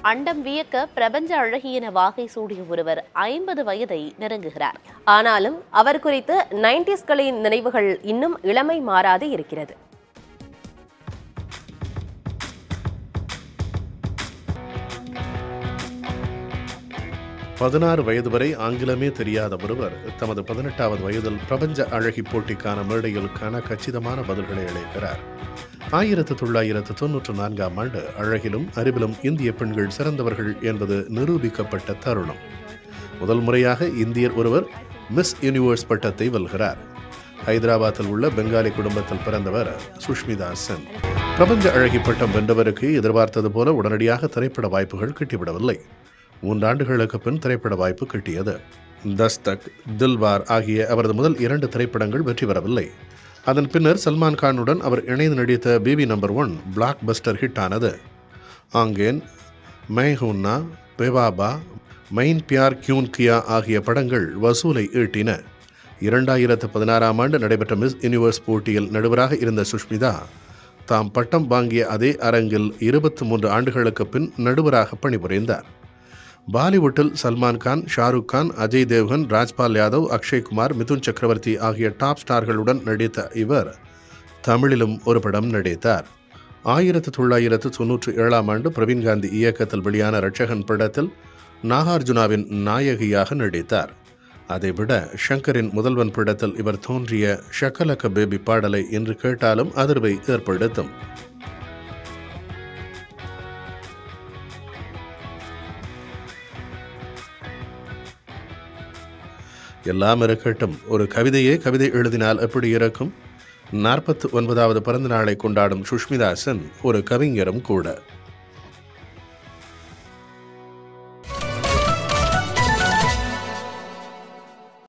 அண்டம் வியக்க பிரபஞ்ச அழகியன வாகை சூடிய ஒருவர் ஐம்பது வயதை நெருங்குகிறார் ஆனாலும் அவர் குறித்து நைன்டிஸ்களின் நினைவுகள் இன்னும் இளமை மாறாது இருக்கிறது பதினாறு வயது வரை ஆங்கிலமே தெரியாத ஒருவர் தமது பதினெட்டாவது வயதில் பிரபஞ்ச அழகி போட்டிக்கான மேடையிலுக்கான கச்சிதமான பதில்களை அளிக்கிறார் ஆயிரத்து தொள்ளாயிரத்து தொன்னூற்று நான்காம் ஆண்டு அழகிலும் அறிவிலும் இந்திய பெண்கள் சிறந்தவர்கள் என்பது நிரூபிக்கப்பட்ட தருணம் முதல் முறையாக இந்தியர் ஒருவர் மிஸ் யூனிவர்ஸ் பட்டத்தை வெல்கிறார் ஹைதராபாத்தில் உள்ள பெங்காலி குடும்பத்தில் பிறந்தவர் சுஷ்மிதா சென் பிரபஞ்ச அழகி பட்டம் வென்றவருக்கு எதிர்பார்த்தது போல உடனடியாக திரைப்பட வாய்ப்புகள் கிட்டிவிடவில்லை மூன்றாண்டுகளுக்கு பின் திரைப்பட வாய்ப்பு கிட்டியது தஸ்தக் தில்வார் ஆகிய அவரது முதல் இரண்டு திரைப்படங்கள் வெற்றி பெறவில்லை அதன் பின்னர் சல்மான் கானுடன் அவர் இணைந்து நடித்த Biwi number one blockbuster hit ஆனது ஆங்கேன் மை ஹூன்னா பெவாபா மைன் பியார் கியூன் கியா ஆகிய படங்கள் வசூலை ஈட்டின இரண்டாயிரத்து பதினாறாம் ஆண்டு நடைபெற்ற மிஸ் யூனிவர்ஸ் போட்டியில் நடுவராக இருந்த சுஷ்மிதா தாம் பட்டம் வாங்கிய அதே அரங்கில் இருபத்தி மூன்று ஆண்டுகளுக்கு பின் நடுவராக பணிபுரிந்தார் பாலிவுட்டில் சல்மான் கான் ஷாருக் கான் அஜய் தேவ்கன் ராஜ்பால் யாதவ் அக்ஷய் குமார் மிதுன் சக்கரவர்த்தி ஆகிய டாப் ஸ்டார்களுடன் நடித்த இவர் தமிழிலும் ஒரு படம் நடித்தார் ஆயிரத்து தொள்ளாயிரத்து தொன்னூற்றி ஏழாம் ஆண்டு பிரவீன் காந்தி இயக்கத்தில் வெளியான ரட்சகன் படத்தில் நாகார்ஜுனாவின் நாயகியாக நடித்தார் அதைவிட ஷங்கரின் முதல்வன் படத்தில் இவர் தோன்றிய ஷக்கலக்க பேபி பாடலை என்று கேட்டாலும் அதிர்வை ஏற்படுத்தும் எல்லாம் இருக்கட்டும் ஒரு கவிதையே கவிதை எழுதினால் எப்படி இருக்கும் நாற்பத்து ஒன்பதாவது பிறந்த நாளை கொண்டாடும் சுஷ்மிதா சென் ஒரு கவிஞரும் கூட